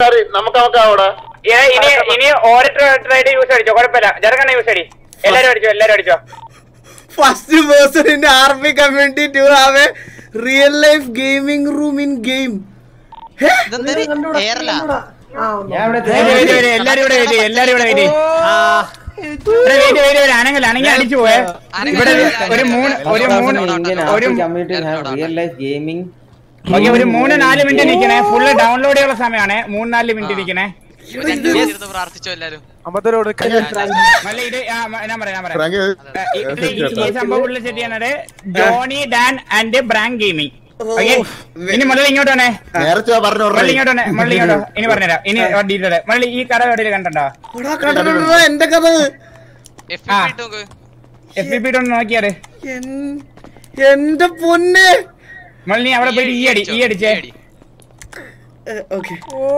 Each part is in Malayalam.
സാറി നമുക്ക് നമുക്ക് അവിടെ ഏ, ഇനി ഇനി ഓരോരുത്തരായിട്ട് യൂസ് അടിച്ചോ കുഴപ്പമില്ല ജറക്കണ്ണ യൂസ് അടി എല്ലാരും അടിച്ചോ എല്ലാരും അടിച്ചോ first person in army community to have a real life gaming room in game എയർലാ എല്ലാരും ഇവിടെ വരി എല്ലാരും ഇവിടെ വരി ഇവിടെ വരി വരി വരി അനങ്ങല്ല അനങ്ങി അടിച്ചു പോയേ ഇവിടെ ഒരു മൂന്ന് ഒരു മൂന്ന് ഒരു റിയൽ ലൈഫ് ഗെയിമിംഗ് ഓക്കെ ഒരു മൂന്ന് നാല് മിനിറ്റ് നിൽക്കണേ ഫുള്ള് ഡൗൺലോഡ് ചെയ്യാനുള്ള സമയമാണ് മൂന്ന് നാല് മിനിറ്റ് നിൽക്കണേ പ്രാർത്ഥിച്ചോ എല്ലാരും മല്ല ഇത് ആ, മ- ഞാൻ പറയാം ഞാൻ പറയാം ഫ്രാങ്ക് ആ, ഈ- ഇത് ഈ- ഈ സംഭവം ഉള്ളിൽ സെറ്റ് ചെയ്യാനാണ് Johnny Dan and Frank gaming okay ഇനി മുതൽ ഇങ്ങോട്ട് വന്നേ നേരത്തെ പറഞ്ഞു മള്ളി ഇങ്ങോട്ട് വന്നേ മള്ളി ഇങ്ങോട്ടോ ഇനി പറഞ്ഞുതരാം ഇനി ഡീറ്റെയിൽ മള്ളി ഈ കട എവിടെയും കണ്ടോ എടാ കണ്ടിട്ടുണ്ടോ എന്റെ കഥ എഫ് ആ. ഇട്ട് നോക്ക് എഫ് പി പി ഒന്ന് നോക്കിയാറ് എൻ- എന്റെ പൊന്നെ മള്ളി നീ അവിടെ പോയിട്ട് ഈ അടി ഈ അടിച്ചേ അടി. ഓക്കെ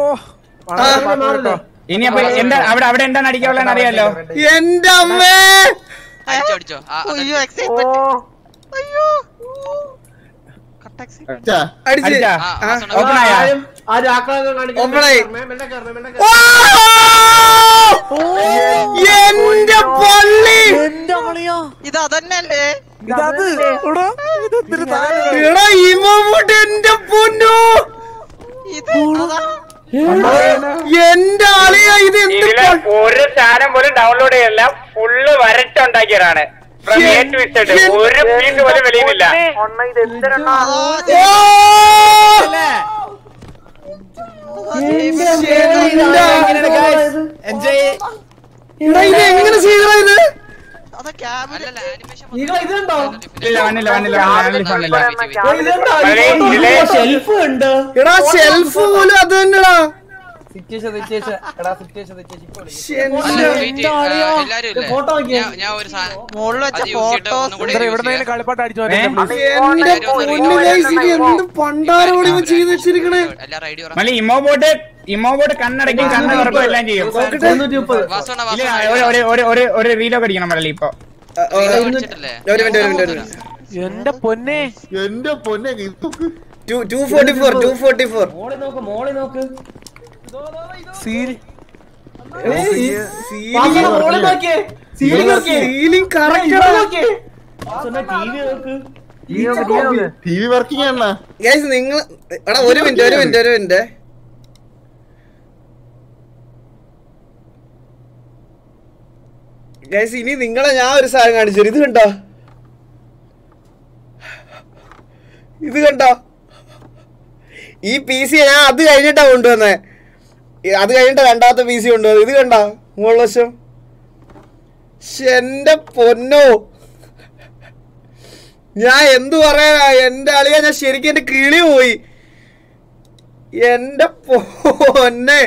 ഇനി അപ്പൊ എന്താ അവിടെ അവിടെ എന്താണ് അടിക്കാനുള്ളതെന്ന് അറിയാലോ എന്റെ അമ്മേ അടിച്ചോ അടിച്ചോ ആ, അത് അയ്യോ എക്സൈറ്റ്മെന്റ് അയ്യോ കട്ടാക്സി അടിച്ചാ അടിച്ച് അടിച്ചാ ആ, ആ, ആ, സൗണ്ട് ഓപ്പൺ ആയാ ഓപ്പണായി ഓ! എന്റെ പള്ളി ഇത് അതന്നെയല്ലേ എടാ ഇമോട്ട് എന്റെ പൊന്നു ഇത് അതാ എന്റെ ആളിയാ ഇത് എന്ത് ഇതില് പ- ഒരു സാധനം പോലും ഡൗൺലോഡ് ചെയ്യല്ല ഫുള്ള് വരച്ചുണ്ടാക്കിയതാണ് From A to Z. ഒരു പീസ് പോലും വെളിയുന്നില്ല ഓ! എടാ ഇത് എങ്ങനെ ചെയ്തടാ ഇത് അതാ ക്യാബിൽ അല്ലല്ല ആനിമേഷൻ ഇല്ല വന്നില്ല വന്നില്ല വന്നില്ല വന്നില്ല ഇതിലെ ഷെൽഫ് ഉണ്ട് എടാ ഷെൽഫ് പോലും അത് തന്നെടാ സിറ്റുവേഷൻ സിറ്റുവേഷൻ എടാ സിറ്റുവേഷൻ സിറ്റുവേഷൻ ശ്ശെ, അല്ല, എന്റെ- wait, ആ, എല്ലാരും ഇല്ലേ? ഫോട്ടോ നോക്കിയേ. ഞാൻ- ഞാൻ ഒരു സാധനം മുകളിൽ വെച്ച അത് use ചെയ്തിട്ട് ഫോട്ടോസ് ഒന്നും കൂടി use ചെയ്യാം. എന്റെ പൊന്നു guys, ഇത് എന്ത് പണ്ടാരോട് ഇവൻ ചെയ്ത് വെച്ചിരിക്കണേ എല്ലാരും ഐഡി മള്ളി ഇമോബോട്ട് ഇമോബോട്ട് കണ്ണടയ്ക്കും കണ്ണ് തുറക്കും എല്ലാം ചെയ്യും തൊണ്ണൂറ്റി മുപ്പത് വാസോണ ഇല്ല വാസോണ ഒരു ഒരു ഒരു ഒരു ഒരു റീലൊക്കെ അടിക്കണം മള്ളി ഇപ്പൊ ആ, ആ, ഇത് ഒരു പഠിച്ചിട്ടില്ലേ? മിനിറ്റ് ഒരു മിനിറ്റ് ഒരു മിനിറ്റ് എന്റെ പൊന്നെ ഇത് നോക്ക്. Two forty four two forty four മോളി നോക്ക് മോളി നോക്ക് സീലിംഗ് കറക്റ്റ് ടി വി നോക്ക് ടി വി വർക്കിംഗ് ആണ് ഗൈസ് നിങ്ങൾ എടാ ഒരു മിനിറ്റ് ഒരു മിനിറ്റ് ഒരു മിനിറ്റ് ഗൈസ് ഇനി നിങ്ങളെ ഞാൻ ഒരു സാധനം കാണിച്ചു തരും. ഇത് കണ്ടോ ഇത് കണ്ടോ ഈ പി സി ഞാൻ അത് കഴിഞ്ഞിട്ടാ കൊണ്ടുവന്നേ ഈ അത് കഴിഞ്ഞിട്ട് രണ്ടാമത്തെ പി സി കൊണ്ടുവന്നത് ഇത് കണ്ടോ മുകളിൽ വശം ശ്ശെ, എന്റെ പൊന്നോ ഞാൻ എന്തു പറയാനാ എന്റെ അളിയ ഞാൻ ശരിക്കും എന്റെ കിളി പോയി എന്റെ പൊന്നെ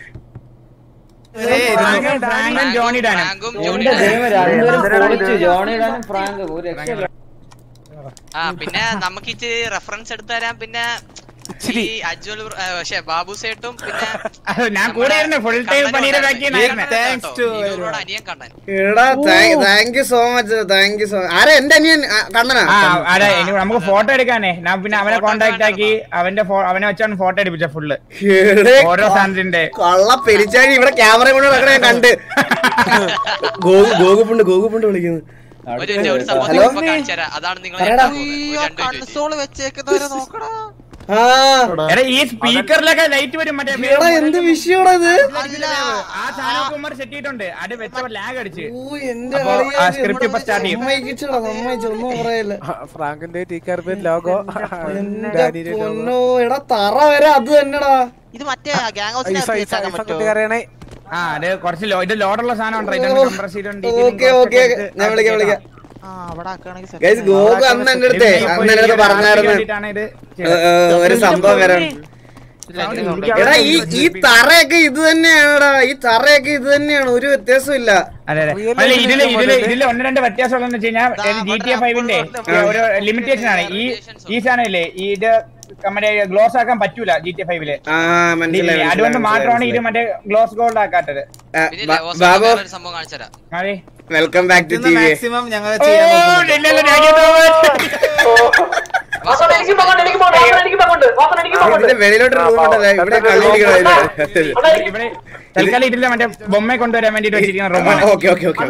ഫ്രാങ്കും ഫ്രാങ്കും ജോണി ഡാനും ഫ്രാങ്കും എന്റെ ജോണിയും. ദൈവം രണ്ടുപേരും പൊളിച്ചു ജോണിയിടാനും ഫ്രാങ്ക് ഒരു രക്ഷയില്ല ആ പിന്നെ നമുക്ക് ഇച്ചിരി റെഫറൻസ് എടുത്തു തരാൻ പിന്നെ ഈ അജ്വൽ ബ്ര- ആ, പക്ഷേ ബാബു സേട്ടും പിന്നെ അത് ഞാൻ കൂടെ ആയിരുന്നു ഫുൾ ടൈം പണിയുടെ ബാക്കി താങ്ക്സ് ടു അനിയൻ കണ്ണൻ എടാ thank you so much thank you so much ആരാ എന്റെ അനിയൻ ആ, കണ്ണനാ ആ അതെ ഇനി നമുക്ക് ഫോട്ടോ എടുക്കാനേ ഞാൻ പിന്നെ അവനെ കോണ്ടാക്ട് ആക്കി അവന്റെ ഫോ- അവനെ വെച്ചാണ് ഫോട്ടോ എടുപ്പിച്ച ഫുള്ള് എടേ, ഓരോ സാധനത്തിന്റെ കള്ള പെരിച്ചാഴി ഇവിടെ ക്യാമറ കൊണ്ട് നടക്കണ ഞാൻ കണ്ട് ഗോകു ഗോകുപ്പുണ്ട് ഗോകുപ്പുണ്ട് വിളിക്കുന്നു ഒരു ഒരു സംഭവം ഹലോ? ഇപ്പൊ കാണിച്ചു തരാം അതാണ് നിങ്ങൾ പറയടാ. അയ്യോ കൺസോള് വെച്ചേക്കുന്നവരെ നോക്കടാ ആ എടാ ഈ സ്പീക്കറിലൊക്കെ ലൈറ്റ് വരും മറ്റേ എടാ എന്ത് വിഷയടാ ഇത് ആ സാധനം സെറ്റ് ചെയ്തിട്ടുണ്ട് അത് വെച്ചപ്പോ ലാഗ് അടിച്ച് ഓ എന്റെ അപ്പൊ അളിയാ, ആ ഇത് script ഇപ്പൊ start ചെയ്യും. സമ്മതിക്കിച്ചെടാ, സമ്മതിച്ച്, ഒന്നും പറയല്ല ഫ്രാങ്കിന്റെ ടി കാർബൻ ലോഗോ എന്റെ പൊന്നോ എടാ തറ വരെ അത് തന്നെടാ ഇത് മറ്റേ ഗ്യാങ് ഹൗസിനകത്ത് വെച്ചാക്കാൻ പറ്റുമോ അറിയണേ ആ അത് കുറച്ച് ലോ ഇത് ലോഡുള്ള സാധനം ഉണ്ടോ ഇതൊന്ന് compress ചെയ്തോണ്ട് ഇതിലും ഓക്കെ ഓക്കെ കുറച്ചൊക്കെ ഞാൻ വിളിക്കാം വിളിക്കാം ആ അവിടെ ആക്കുകയാണെങ്കിൽ set ഗൈസ് ചെയ്യാം. ഗോകു അന്ന് എന്റെ അടുത്ത് ഇപ്പൊ അന്ന് എന്റെ അടുത്ത് ഈ പറഞ്ഞായിരുന്നു വേണ്ടിയിട്ടാണ് ഇത് ഏ, ഏ, ഒരു സംഭവം വരാൻ എടാ ഈ ഈ തറയൊക്കെ ഇത് തന്നെയാണെടാ ഈ തറയൊക്കെ ഇത് തന്നെയാണ് ഒരു വ്യത്യാസവും ഇല്ല അതെ അതെ അല്ല ഇതില് ഇതില് ഇതില് ഒന്ന് രണ്ട് വ്യത്യാസം ഉള്ളതെന്ന് വെച്ച് കഴിഞ്ഞാൽ ജി ടി എ ഫൈവിന്റെ ഒരു ലിമിറ്റേഷൻ ആണ് ഈ ഈ സാധനം ഇല്ലേ ഈ ഇത് നമ്മുടെ ഗ്ലോസ് ആക്കാൻ പറ്റൂല ജി ടി എ ഫൈവില് ആ മനസ്സിലായി അതുകൊണ്ട് മാത്രമാണ് ഇത് മനസ്സിലായി. മറ്റേ ഗ്ലോസ് ഗോൾഡ് ആക്കാത്തത് ആ, പിന്നെ ബാ- ഓസോ ബാബു ഒരു സംഭവം കാണിച്ചു തരാം അതെ welcome back to T V maximum ഞങ്ങൾ ഓ, ഇല്ല, ഇല്ല, thank you so much. ഇതിന്റെ വെളിയിലോട്ട് റൂം ഉണ്ടല്ലോ ഇവിടെ കളി ഇരിക്കണം ഇവിടെ തൽക്കാലം ഇതില്ല മറ്റേ ബൊമ്മ കൊണ്ടുവരാൻ വേണ്ടിട്ട് വെച്ചിരിക്കുന്ന റൂമാണ് ഓക്കെ ഓക്കെ ഓക്കെ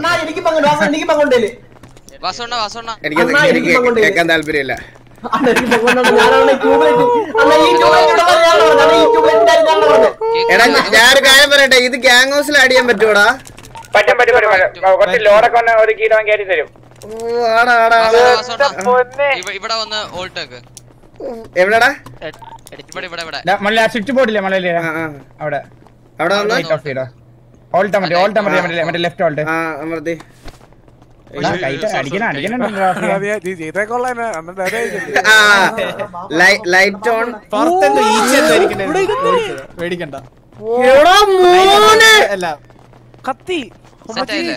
വാസോണ്ണ വാസോണ്ണ എനിക്ക് എനിക്ക് കേൾക്കാൻ താല്പര്യമില്ല എടാ ഞാൻ- ഞാനൊരു കാര്യം പറയട്ടെ ഇത് ഗ്യാങ് ഹൗസിൽ ആഡ് ചെയ്യാൻ പറ്റൂടാ പറ്റും പറ്റും പറ്റും പറ്റും. കുറച്ച് ലോഡൊക്കെ ഒന്ന് ഒരു കീടം കയറ്റി തരും ഓ ആടാ ആടാ ആടാ വാസോണ്ണ വാസോണ്ണ ഇവ- ഇവിടെ വന്ന് ഓൾട്ടേക്ക് എവിടെടാ ഇവിടെ ഇവിടെ ഇവിടെ മല സ്വിച്ച് ബോർഡില്ലേ മലയിലെ ആ ആ അവിടെ അവിടെ വന്ന് ലൈറ്റ് ഓഫ് ചെയ്തോ ഓൾട്ട മറ്റേ ഓൾട്ട മറ്റേ മറ്റേ മറ്റേ ലെഫ്റ്റ് ഓൾട്ട് ആ അമർത്തി അടിക്കണം അടിക്കണം ചെയ്തേക്കൊള്ളാ എന്നിട്ട് അതേ ചെയ്തില്ലേ? ആ ലൈറ്റ് ഓൺ പുറത്തെന്തോ ഈച്ച എന്തോ ഇരിക്കുന്നുണ്ട്. പേടിക്കണ്ട എടാ മോനെ അല്ല കത്തി സെറ്റ് ആയില്ലേ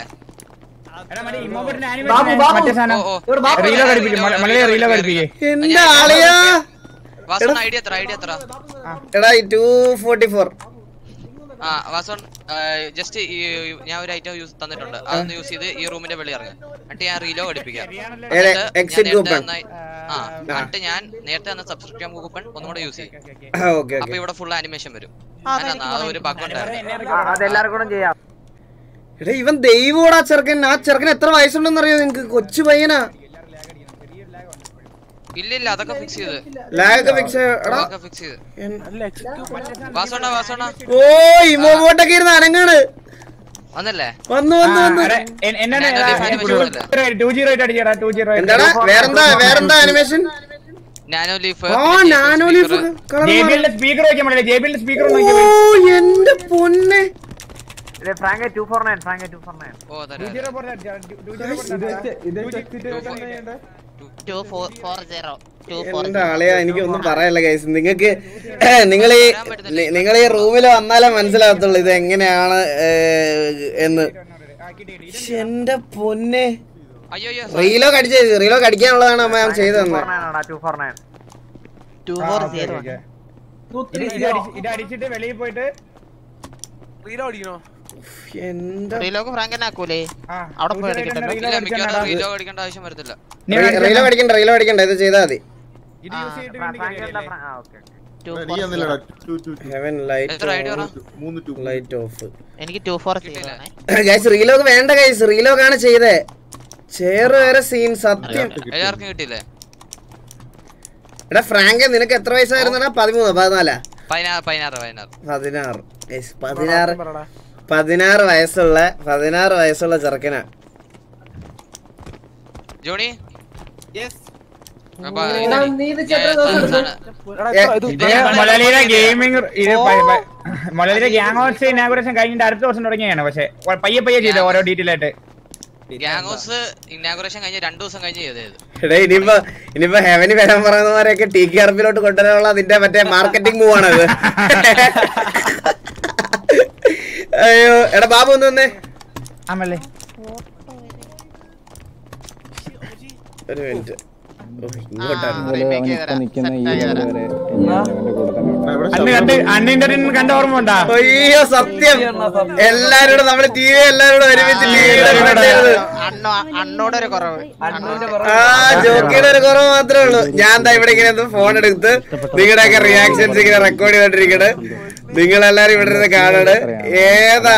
മറ്റേ സാധനം ഓ, ഓ. റീലോ ഘടിപ്പിക്കും മലയെ റീലോ ഘടിപ്പിക്കേ എന്റെ ആളിയാ വാസോണ്ണ ഐഡിയ എത്ര ഐഡിയ എത്ര എടാ ടു ഫോർട്ടി ഫോർ ആ വാസോൺ ജസ്റ്റ് ഞാൻ ഒരു ഐറ്റം യൂസ് തന്നിട്ടുണ്ട് അതൊന്ന് യൂസ് ചെയ്ത് ഈ റൂമിന്റെ വെളി ഇറങ്ങും എന്നിട്ട് ഞാൻ റീലോ ഘടിപ്പിക്കാം ഏത്? എന്നിട്ട് ഞാൻ exit നേരത്തെ coupon? തന്ന- ആ എന്നിട്ട് ഞാൻ നേരത്തെ തന്ന സബ്സ്ക്രിപ്ഷൻ കൂപ്പൺ ഒന്നും കൂടെ യൂസ് ചെയ്യും ഓക്കെ അപ്പൊ ഓക്കെ ഇവിടെ ഫുൾ ആനിമേഷൻ വരും ആ, അങ്ങനെ എനിക്ക് അത് ഒരു ബഗ് ഉണ്ടായിരുന്നു അതെല്ലാവർക്കും ചെയ്യാം എടാ ഇവൻ ദൈവോടാ ചെറുക്കൻ ആ ചെറുക്കൻ എത്ര വയസ്സുണ്ടെന്ന് അറിയോ നിങ്ങക്ക് കൊച്ചു പയ്യനാ ഇല്ല ഇല്ല അതൊക്കെ ഫിക്സ് ചെയ്ത് ലാഗൊക്കെ ഫിക്സ് എടാ അതൊക്കെ ഫിക്സ് ചെയ്ത് വാസോണ്ണ വാസോണ്ണ ഓ ഇമോബോട്ടൊക്കെ ഇരുന്ന് അനങ്ങാണ് വന്നല്ലേ വന്നു വന്നു വന്നു എന്നാണ് ഞാൻ ഒരു animation കൊടുത്തില്ല. ടു ജീറോ ആയിട്ട് അടിച്ചടാ ടു ജീറോ എന്താടാ വേറെന്താ വേറെന്താ അനിമേഷൻ നാനോ ലീഫ് ആ നാനോ ലീഫ് കളർ ജെബിഎല്ലിന്റെ സ്പീക്കർ വെക്കാൻ പറ്റില്ല ജെബിഎല്ലിന്റെ സ്പീക്കർ ഓ എന്റെ പൊന്നെ Frank two four nine Frank two four nine ഓ തരാം two four four zero two four എന്റെ ആളെയാ എനിക്കൊന്നും പറയല്ല ഗൈസ് നിങ്ങക്ക് നിങ്ങൾ ഈ നിങ്ങൾ ഈ റൂമിൽ വന്നാലേ മനസ്സിലാകത്തുള്ളൂ ഇത് എങ്ങനെയാണ് ഏഹ്, എന്ന് ശ്ശെ, എന്റെ പൊന്നെ അയ്യോ അയ്യോ റീലോ കടിച്ചു റീലോ കടിക്കാനുള്ളതാണ് അമ്മ ഞാൻ ചെയ്തു തന്നെ two four nine two four zero ഇത് അടിച്ചിട്ട് വെളിയിൽ പോയിട്ട് റീലോ അടിക്കണോ എന്റെ റീലോക്ക് ഫ്രാങ്കൻ ആക്കൂലേ ആ, അവിടെ two പോയി zero eight എടുക്കണ്ടല്ലോ. ഉണ്ട്, ഇല്ല reel മിക്കവാറും അടിച്ചാൽ റീലോ അടിക്കേണ്ട ആവശ്യം വരത്തില്ല നീ റീ- കാണിച്ചാ റീലോ കടിക്കണ്ട റീലോ കടിക്കണ്ട ഇത് ചെയ്താൽ മതി ഇത് യൂസ് ചെയ്തിട്ട് വീണ്ടും കയറിയല്ലേ? ടു നീ ഫോർ ഒന്നില്ലടാ ടു ടു ടു ഹെവൻ എത്ര ലൈറ്റ് ഐഡിയ പറ മൂന്ന് ടു ലൈറ്റ് ഓഫ് എനിക്ക് ടു ഫോർ സീറോ കിട്ടിയില്ല. ആണ് ഗൈസ് റീലോക്ക് വേണ്ട ഗൈസ് റീലോക്കാണ് ചെയ്തേ ചെയർ വേറെ സീൻ സത്യം എല്ലാവർക്കും കിട്ടിയില്ലേ എടാ ഫ്രാങ്കെ നിനക്ക് എത്ര വയസ്സായിരുന്നടാ പതിമൂന്ന് പതിനാലാ പതിനാറ് പതിനാറ് പതിനാറ് പതിനാറ് Guys, പതിനാറ് പറടാ പതിനാറ് വയസ്സുള്ള പതിനാറ് വയസ്സുള്ള ചെറുക്കനാ ജോണി യെസ് അപ്പൊ ഇത് ഞാൻ സാധനം- ഏ, ഇത് മലയാളിയുടെ ഗെയിമിംഗ് ഇത് പ- പ- മലയാളിയുടെ ഗ്യാങ് ഔട്ട്സ് ഇനാഗുറേഷൻ കഴിഞ്ഞിട്ട് അടുത്ത ദിവസം തുടങ്ങിയാണ് പക്ഷെ പയ്യെ പയ്യെ ചെയ്ത ഓരോ ഡീറ്റെയിൽ ആയിട്ട് ഗ്യാങ് ഹൗസ് ഇനാഗുറേഷൻ കഴിഞ്ഞ് രണ്ടു ദിവസം കഴിഞ്ഞ് ചെയ്തത് എടാ ഇനിയിപ്പോ ഇനിയിപ്പോ ഹെവന് വരാൻ പറയുന്നവരെയൊക്കെ ടി കെ ആർപിലോട്ട് കൊണ്ടുവരാനുള്ള അതിന്റെ മറ്റേ മാർക്കറ്റിംഗ് മൂവ് ആണത് അയ്യോ എടാ ബാബു ഒന്ന് വന്നേ ആമല്ലേ ഒരു മിനിറ്റ് ഓ, ഇങ്ങോട്ടാണ് അന്ന് കണ്ട് അണ്ണിന്റെ കണ്ട ഓർമ്മ ഉണ്ടാ അയ്യോ സത്യം എല്ലാരോടും നമ്മള് ടി വി എല്ലാരോടും ഒരുമിച്ച് ടി വി അണ്ണോ അണ്ണോടൊരു കുറവ് ആ ജോക്കിയുടെ ഒരു കുറവ് മാത്രമേ ഉള്ളൂ ഞാൻ എന്താ ഇവിടെ ഇങ്ങനെ ഫോൺ എടുത്ത് നിങ്ങളുടെയൊക്കെ റിയാക്ഷൻസ് ഇങ്ങനെ റെക്കോർഡ് ചെയ്തോണ്ടിരിക്കണ് നിങ്ങളെല്ലാരും ഇവിടെ ഇരുന്ന് കാണണ് ഏതാ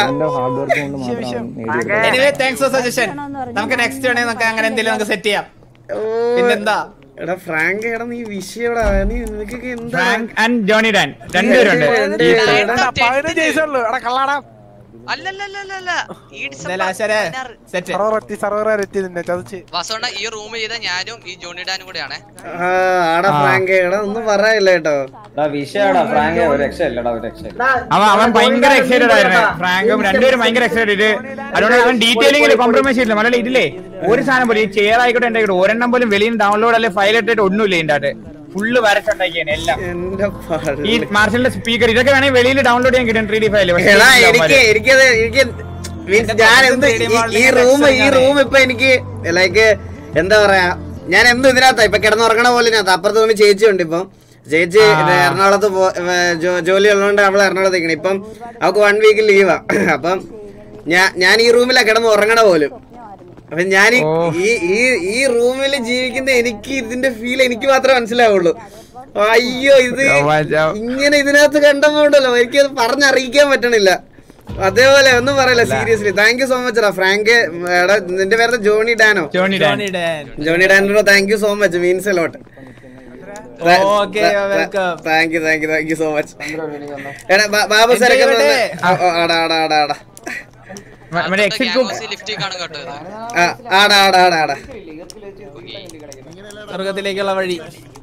എനിവേ താങ്ക്സ് ഫോർ സജഷൻ നമുക്ക് നെക്സ്റ്റ് വേണമെങ്കിൽ നമുക്ക് അങ്ങനെ എന്തെങ്കിലും നമുക്ക് സെറ്റ് ചെയ്യാം ഓ, പിന്നെന്താ എടാ ഫ്രാങ്ക് എടാ നീ വിഷയടാ നീ നിനക്കൊക്കെ എന്താ ഫ്രാങ്ക് ആൻഡ് ജോണി ഡാൻ രണ്ടുപേരുണ്ട് ഈ എടാ, പതിനഞ്ച് വയസ്സുള്ളൂ എടാ കള്ളാടാ അല്ലല്ലല്ലല്ല ഈ എന്തായാലും ആശാരെ സെറ്റ് സർവർ എത്തി സർവർ എത്തി നിന്നെ ചതച്ച് വാസോണ്ട ഈ റൂം ചെയ്ത ഞാനും ഈ ജോണി ഡാനും കൂടെയാണ് ആ ആടാ ഫ്രാങ്ക് എടാ ഒന്നും പറയില്ല കേട്ടോ വിഷയടാ ഫ്രാങ്ക് ഒരു രക്ഷയില്ലടാ ഒരു രക്ഷയില്ല അവൻ അവൻ ഭയങ്കര എക്സൈറ്റഡ് ആയിരുന്നു ഫ്രാങ്കും രണ്ടുപേരും ഭയങ്കര എക്സൈറ്റഡ് അതുകൊണ്ട് അവൻ ഡീറ്റെയിലിംഗ് കോംപ്രമൈസ് ചെയ്തില്ല മലയാളം ഇതില്ലേ ഒരു സാധനം പോലും ഈ ചെയർ ആയിക്കോട്ടെ എന്റെ ആയിക്കോട്ടെ ഒരെണ്ണം പോലും വെളിയിൽ നിന്ന് ഡൗൺലോഡ് അല്ലെ ഫയൽ ഇട്ടിട്ട് ഒന്നുമില്ല ഇതിന്റെ അകത്ത് ഫുള്ള് വരച്ചുണ്ടാക്കിയാണ് എല്ലാം എന്റെ ഈ പള്ളി. മാർഷലിന്റെ സ്പീക്കർ ഇതൊക്കെ വേണമെങ്കിൽ വെളിയിൽ ഡൗൺലോഡ് ചെയ്യാൻ കിട്ടും ത്രീ ഡി ഫയൽ എടാ എനിക്ക് എനിക്കത് എനിക്ക് മീൻസ് ഞാൻ എന്ത് ഈ- ഈ റൂം ഈ റൂം ഇപ്പൊ എനിക്ക് ലൈക്ക് എന്താ പറയാ ഞാൻ എന്ത് ഇതിനകത്താ ഇപ്പൊ കിടന്നുറങ്ങണ പോലെ ഇതിനകത്ത് അപ്പുറത്ത് റൂമിൽ ചേച്ചി ഉണ്ട് ഇപ്പം ചേച്ചി എറണാകുളത്ത് പോ- ഏ, ജോ- ജോലി ഉള്ളതുകൊണ്ട് അവൾ എറണാകുളത്ത് നിൽക്കണം ഇപ്പം അവൾക്ക് വൺ വീക്ക് ലീവാ അപ്പം ഞാൻ ഞാൻ ഈ റൂമിലാ കിടന്ന് ഉറങ്ങണ പോലും അപ്പൊ ഞാൻ ഈ- ഓ. ഈ ഈ ഈ റൂമിൽ ജീവിക്കുന്ന എനിക്ക് ഇതിന്റെ ഫീൽ എനിക്ക് മാത്രമേ മനസ്സിലാവുള്ളൂ അയ്യോ ഇത് ചൊവ്വാഴ്ച. ഇങ്ങനെ ഇതിനകത്ത് കണ്ടപ്പോണ്ടല്ലോ എനിക്ക് അത് പറഞ്ഞറിയിക്കാൻ പറ്റണില്ല അതേപോലെ ഒന്നും പറയില്ല seriously thank you so much ടാ ഫ്രാങ്ക് എടാ നിന്റെ പേര് ജോണി ഡാനോ Johnny Dan Johnny Dan Johnny ഡാനോ thank you so much means a lot Okay, welcome. Thank you thank you thank you so much എടാ ബാ- ബാബു സാറൊക്കെ Enjoy വന്ന് ചെയ്യട്ടെ. ആ, ആ, ആടാ ആടാ ആടാ ആടാ മറ്റേ എക്സിറ്റ് ഗ്രൂപ്പ് ലിഫ്റ്റിൽ കാണും കേട്ടോ ഇത് ആ, ആടാ ആടാ ആടാ ആടാ സ്വർഗത്തിലേക്കുള്ള വഴി